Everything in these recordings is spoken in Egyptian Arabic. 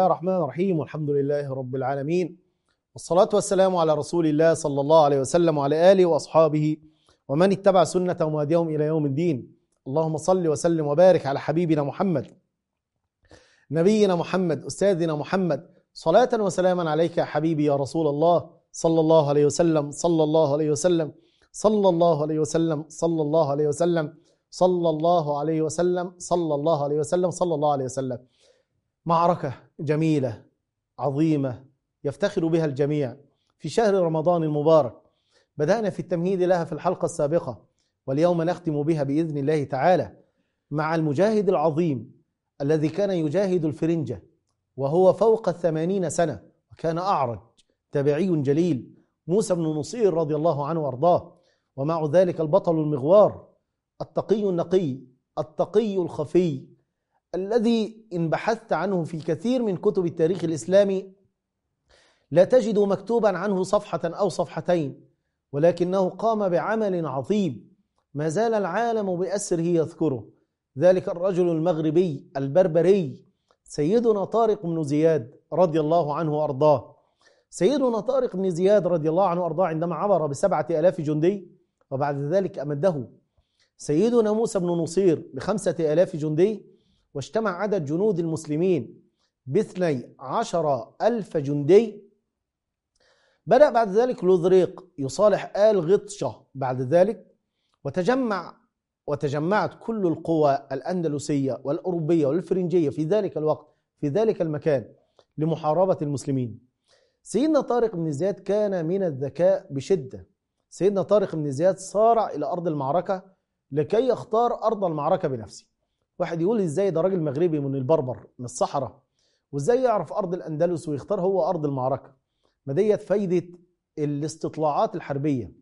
الله الرحمن الرحيم والحمد لله رب العالمين والصلاة والسلام على رسول الله صلى الله عليه وسلم وعلى آله وأصحابه ومن اتبع سنة وهديهم إلى يوم الدين اللهم صل وسلم وبارك على حبيبنا محمد نبينا محمد أستاذنا محمد صلاة وسلاما عليك يا حبيبي يا رسول الله صلى الله عليه وسلم صلى الله عليه وسلم صلى الله عليه وسلم صلى الله عليه وسلم صلى الله عليه وسلم صلى الله عليه وسلم صلى الله عليه وسلم معركة جميلة عظيمة يفتخر بها الجميع في شهر رمضان المبارك بدأنا في التمهيد لها في الحلقة السابقة واليوم نختم بها بإذن الله تعالى مع المجاهد العظيم الذي كان يجاهد الفرنجة وهو فوق الثمانين سنة وكان أعرج تابعي جليل موسى بن نصير رضي الله عنه وارضاه ومع ذلك البطل المغوار التقي النقي التقي الخفي الذي إن بحثت عنه في كثير من كتب التاريخ الإسلامي لا تجد مكتوبا عنه صفحة أو صفحتين ولكنه قام بعمل عظيم ما زال العالم بأسره يذكره ذلك الرجل المغربي البربري سيدنا طارق بن زياد رضي الله عنه وأرضاه سيدنا طارق بن زياد رضي الله عنه وأرضاه عندما عبر بسبعة آلاف جندي وبعد ذلك أمده سيدنا موسى بن نصير بخمسة آلاف جندي واجتمع عدد جنود المسلمين باثني عشر ألف جندي بدأ بعد ذلك لوذريق يصالح آل غطشة بعد ذلك وتجمع وتجمعت كل القوى الأندلسية والأوروبية والفرنجية في ذلك الوقت في ذلك المكان لمحاربة المسلمين سيدنا طارق بن زياد كان من الذكاء بشدة سيدنا طارق بن زياد صارع إلى أرض المعركة لكي يختار أرض المعركة بنفسه واحد يقول لي ازاي ده راجل مغربي من البربر من الصحراء وازاي يعرف أرض الأندلس ويختار هو أرض المعركة ما ديت فايدة الاستطلاعات الحربية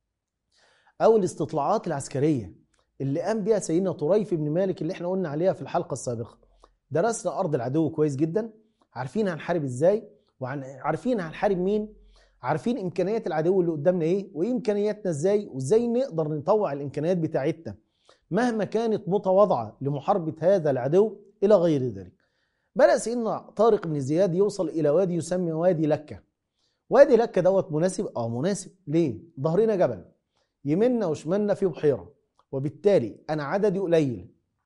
أو الاستطلاعات العسكرية اللي قام بها سيدنا طريف بن مالك اللي احنا قلنا عليها في الحلقة السابقة درسنا أرض العدو كويس جدا عارفين هنحارب ازاي وعارفين هنحارب مين عارفين امكانيات العدو اللي قدامنا ايه وامكانياتنا ازاي وازاي نقدر نطوع الامكانيات بتاعتنا مهما كانت متواضعه لمحاربه هذا العدو الى غير ذلك بدا سيدنا طارق بن زياد يوصل الى وادي يسمى وادي لكه وادي لكه دوت مناسب اه مناسب ليه ظهرنا جبل يمنا وشمالنا في بحيره وبالتالي انا عددي قليل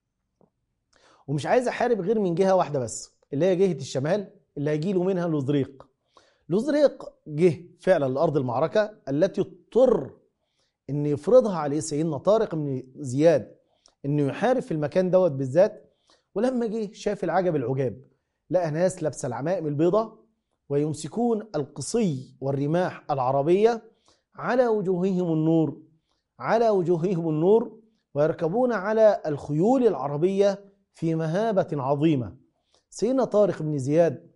ومش عايز احارب غير من جهه واحده بس اللي هي جهه الشمال اللي هيجي له منها لوزريق لوزريق جه فعلا لارض المعركه التي اضطر ان يفرضها عليه سيدنا طارق بن زياد انه يحارب في المكان دوت بالذات ولما جه شاف العجب العجاب لقى ناس لابسه العمائم البيضاء ويمسكون القصي والرماح العربيه على وجوههم النور على وجوههم النور ويركبون على الخيول العربيه في مهابه عظيمه سيدنا طارق بن زياد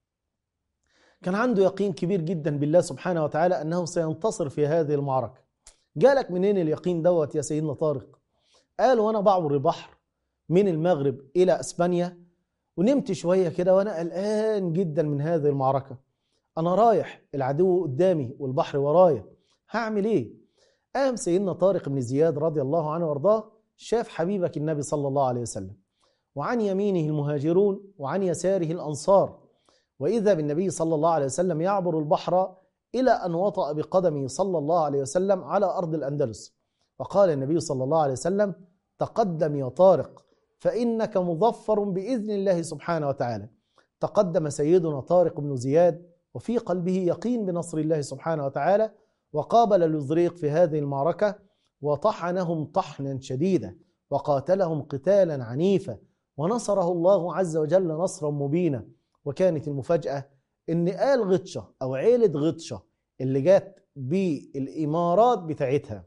كان عنده يقين كبير جدا بالله سبحانه وتعالى انه سينتصر في هذه المعركه جالك منين اليقين دوت يا سيدنا طارق قال وانا بعبر البحر من المغرب الى اسبانيا ونمت شويه كده وانا قلقان جدا من هذه المعركه انا رايح العدو قدامي والبحر ورايا هعمل ايه قام سيدنا طارق بن زياد رضي الله عنه وارضاه شاف حبيبك النبي صلى الله عليه وسلم وعن يمينه المهاجرون وعن يساره الانصار واذا بالنبي صلى الله عليه وسلم يعبر البحر الى ان وطأ بقدمه صلى الله عليه وسلم على ارض الاندلس وقال النبي صلى الله عليه وسلم تقدم يا طارق فانك مظفر باذن الله سبحانه وتعالى تقدم سيدنا طارق بن زياد وفي قلبه يقين بنصر الله سبحانه وتعالى وقابل لزريق في هذه المعركه وطحنهم طحنا شديدا وقاتلهم قتالا عنيفا ونصره الله عز وجل نصرا مبينا وكانت المفاجأة إن آل غطشة أو عيلة غطشة اللي جات بالإمارات بتاعتها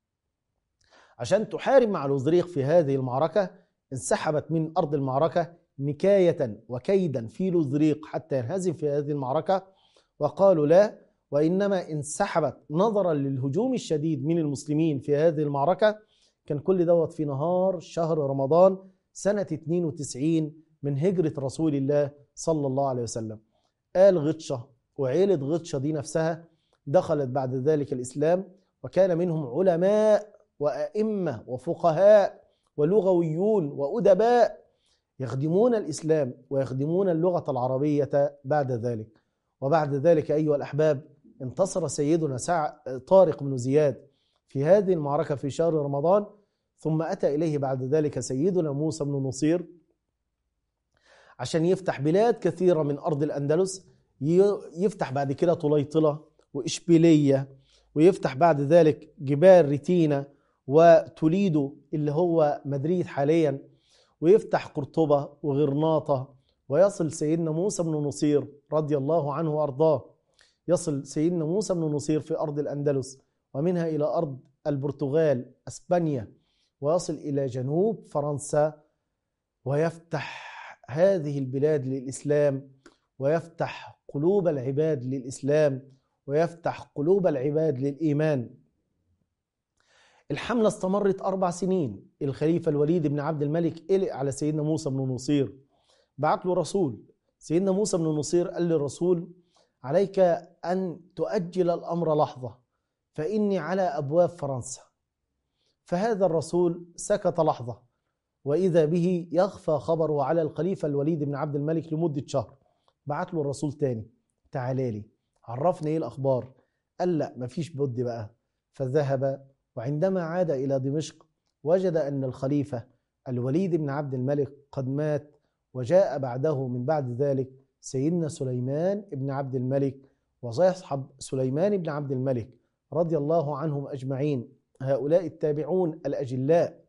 عشان تحارب مع لوزريق في هذه المعركة انسحبت من أرض المعركة نكاية وكيدا في لوزريق حتى ينهزم في هذه المعركة وقالوا لا وإنما انسحبت نظرا للهجوم الشديد من المسلمين في هذه المعركة كان كل دوت في نهار شهر رمضان سنة 92 من هجرة رسول الله صلى الله عليه وسلم آل غطشة وعيلة غطشة دي نفسها دخلت بعد ذلك الإسلام وكان منهم علماء وأئمة وفقهاء ولغويون وأدباء يخدمون الإسلام ويخدمون اللغة العربية بعد ذلك وبعد ذلك أيها الأحباب انتصر سيدنا سع... طارق بن زياد في هذه المعركة في شهر رمضان ثم أتى إليه بعد ذلك سيدنا موسى بن نصير عشان يفتح بلاد كثيرة من أرض الأندلس يفتح بعد كده طليطلة وإشبيلية ويفتح بعد ذلك جبال ريتينا وتوليدو اللي هو مدريد حاليا ويفتح قرطبة وغرناطة ويصل سيدنا موسى بن نصير رضي الله عنه وأرضاه يصل سيدنا موسى بن نصير في أرض الأندلس ومنها إلى أرض البرتغال أسبانيا ويصل إلى جنوب فرنسا ويفتح هذه البلاد للإسلام ويفتح قلوب العباد للإسلام ويفتح قلوب العباد للإيمان الحملة استمرت أربع سنين الخليفة الوليد بن عبد الملك قلق على سيدنا موسى بن نصير بعت له رسول سيدنا موسى بن نصير قال للرسول عليك أن تؤجل الأمر لحظة فإني على أبواب فرنسا فهذا الرسول سكت لحظة وإذا به يخفى خبره على الخليفة الوليد بن عبد الملك لمدة شهر بعت له الرسول تاني تعالى لي عرفني ايه الأخبار قال لا مفيش بد بقى فذهب وعندما عاد إلى دمشق وجد أن الخليفة الوليد بن عبد الملك قد مات وجاء بعده من بعد ذلك سيدنا سليمان بن عبد الملك وسيصحب سليمان بن عبد الملك رضي الله عنهم أجمعين هؤلاء التابعون الأجلاء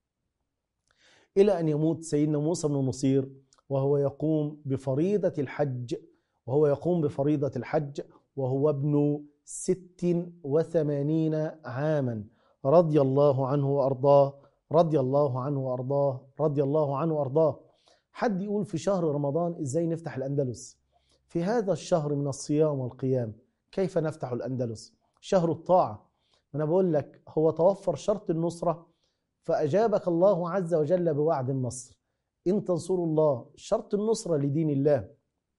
إلى أن يموت سيدنا موسى بن نصير وهو يقوم بفريضة الحج وهو يقوم بفريضة الحج وهو ابن ست وثمانين عاما رضي الله عنه وأرضاه رضي الله عنه وأرضاه رضي الله عنه وأرضاه حد يقول في شهر رمضان إزاي نفتح الأندلس في هذا الشهر من الصيام والقيام كيف نفتح الأندلس شهر الطاعة أنا بقول لك هو توفر شرط النصرة فأجابك الله عز وجل بوعد النصر إن تنصروا الله شرط النصرة لدين الله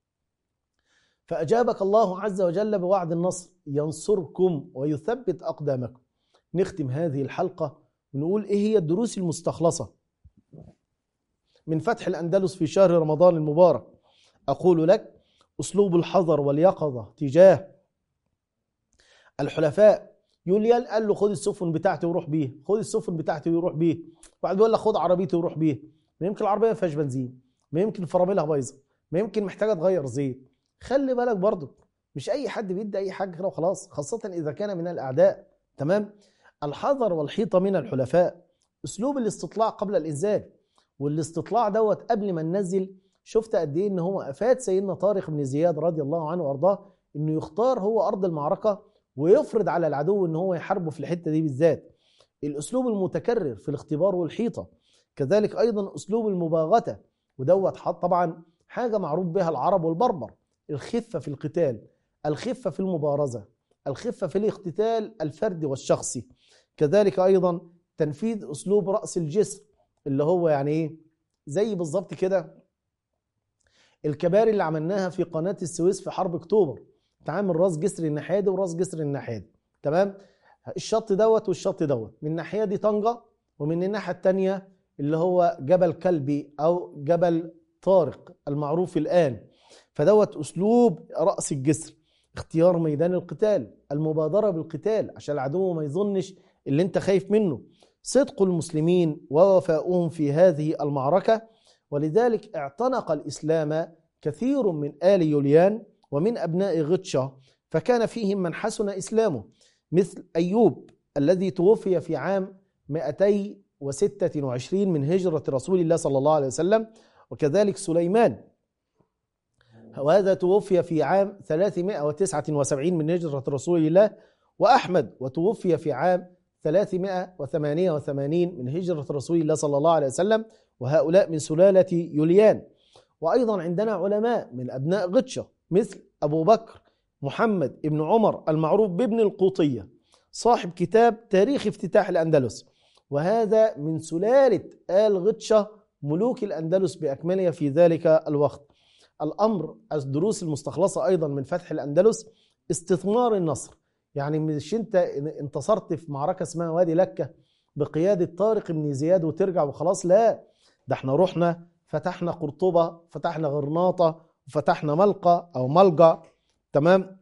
فأجابك الله عز وجل بوعد النصر ينصركم ويثبت أقدامكم نختم هذه الحلقة ونقول إيه هي الدروس المستخلصة من فتح الأندلس في شهر رمضان المبارك أقول لك أسلوب الحذر واليقظة تجاه الحلفاء يوليال قال له خد السفن بتاعتي وروح بيه خد السفن بتاعتي وروح بيه وبعد بيقول لك خد عربيتي وروح بيه ما يمكن العربيه ما فيهاش بنزين ما يمكن فراملها بايظه ما يمكن محتاجه تغير زيت خلي بالك برضه مش اي حد بيدي اي حاجه كده وخلاص خاصه اذا كان من الاعداء تمام الحذر والحيطه من الحلفاء اسلوب الاستطلاع قبل الانزال والاستطلاع دوت قبل ما ننزل شفت قد ايه ان هو افاد سيدنا طارق بن زياد رضي الله عنه وارضاه انه يختار هو ارض المعركه ويفرض على العدو ان هو يحاربه في الحته دي بالذات الاسلوب المتكرر في الاختبار والحيطه كذلك ايضا اسلوب المباغته ودوت طبعا حاجه معروف بها العرب والبربر الخفه في القتال الخفه في المبارزه الخفه في الاقتتال الفردي والشخصي كذلك ايضا تنفيذ اسلوب راس الجسر اللي هو يعني ايه زي بالظبط كده الكباري اللي عملناها في قناه السويس في حرب اكتوبر تعامل راس جسر الناحيه دي وراس جسر الناحيه دي تمام الشط دوت والشط دوت من الناحيه دي طنجه ومن الناحيه الثانيه اللي هو جبل كلبي او جبل طارق المعروف الان فدوت اسلوب راس الجسر اختيار ميدان القتال المبادره بالقتال عشان العدو ما يظنش اللي انت خايف منه صدق المسلمين ووفاؤهم في هذه المعركه ولذلك اعتنق الاسلام كثير من ال يوليان ومن ابناء غطشه فكان فيهم من حسن اسلامه مثل ايوب الذي توفي في عام 226 من هجره رسول الله صلى الله عليه وسلم وكذلك سليمان وهذا توفي في عام 379 من هجرة رسول الله وأحمد وتوفي في عام 388 من هجرة رسول الله صلى الله عليه وسلم وهؤلاء من سلالة يوليان وأيضا عندنا علماء من أبناء غطشة مثل أبو بكر محمد ابن عمر المعروف بابن القوطية صاحب كتاب تاريخ افتتاح الأندلس وهذا من سلالة آل غطشة ملوك الأندلس بأكملها في ذلك الوقت الأمر الدروس المستخلصة أيضا من فتح الأندلس استثمار النصر يعني مش انت انتصرت في معركة اسمها وادي لكة بقيادة طارق بن زياد وترجع وخلاص لا ده احنا رحنا فتحنا قرطبة فتحنا غرناطة وفتحنا ملقى أو ملقى تمام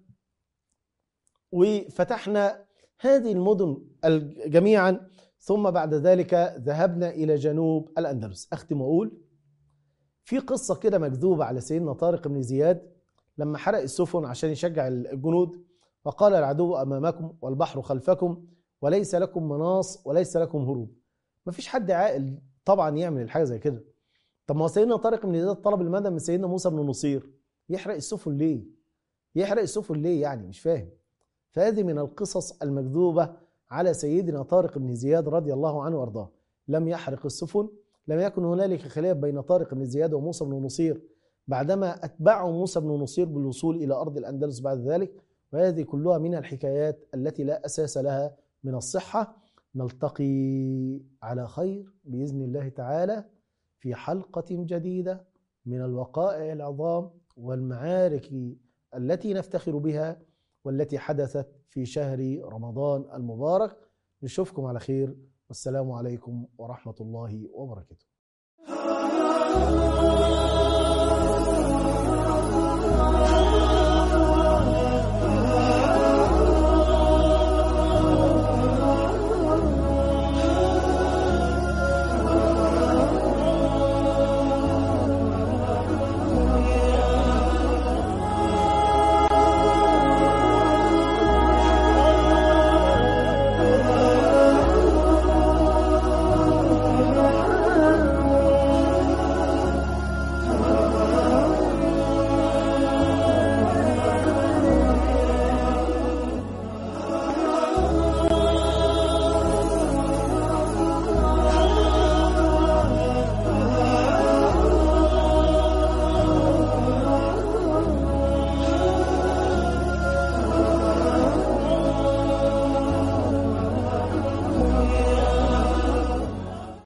وفتحنا هذه المدن جميعا ثم بعد ذلك ذهبنا إلى جنوب الأندلس أختم وأقول في قصة كده مكذوبة على سيدنا طارق بن زياد لما حرق السفن عشان يشجع الجنود وقال العدو أمامكم والبحر خلفكم وليس لكم مناص وليس لكم هروب مفيش حد عاقل طبعا يعمل الحاجة زي كده طب ما هو سيدنا طارق بن زياد طلب المدى من سيدنا موسى بن نصير يحرق السفن ليه يحرق السفن ليه يعني مش فاهم فهذه من القصص المكذوبة على سيدنا طارق بن زياد رضي الله عنه وارضاه لم يحرق السفن لم يكن هنالك خلاف بين طارق بن زياد وموسى بن نصير بعدما أتبعه موسى بن نصير بالوصول إلى أرض الأندلس بعد ذلك وهذه كلها من الحكايات التي لا أساس لها من الصحة نلتقي على خير بإذن الله تعالى في حلقة جديدة من الوقائع العظام والمعارك التي نفتخر بها والتي حدثت في شهر رمضان المبارك نشوفكم على خير والسلام عليكم ورحمة الله وبركاته